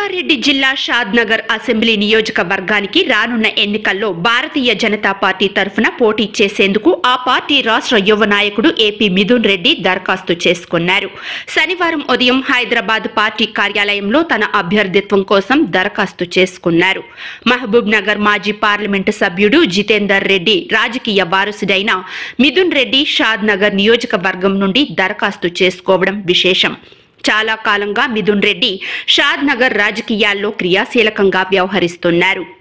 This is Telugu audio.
రంగారెడ్డి జిల్లా షాద్ నగర్ అసెంబ్లీ నియోజకవర్గానికి రానున్న ఎన్నికల్లో భారతీయ జనతా పార్టీ తరఫున పోటీ చేసేందుకు ఆ పార్టీ రాష్ట్ర యువ నాయకుడు ఏపీ మిథున్ రెడ్డి దరఖాస్తు చేసుకున్నారు శనివారం ఉదయం హైదరాబాద్ పార్టీ కార్యాలయంలో తన అభ్యర్థిత్వం కోసం దరఖాస్తు చేసుకున్నారు మహబూబ్ నగర్ మాజీ పార్లమెంటు సభ్యుడు జితేందర్ రెడ్డి రాజకీయ వారసుడైన మిథున్ రెడ్డి షాద్ నగర్ నియోజకవర్గం నుండి దరఖాస్తు చేసుకోవడం విశేషం చాలా కాలంగా మిథున్ రెడ్డి షాద్ నగర్ రాజకీయాల్లో క్రియాశీలకంగా వ్యవహరిస్తున్నారు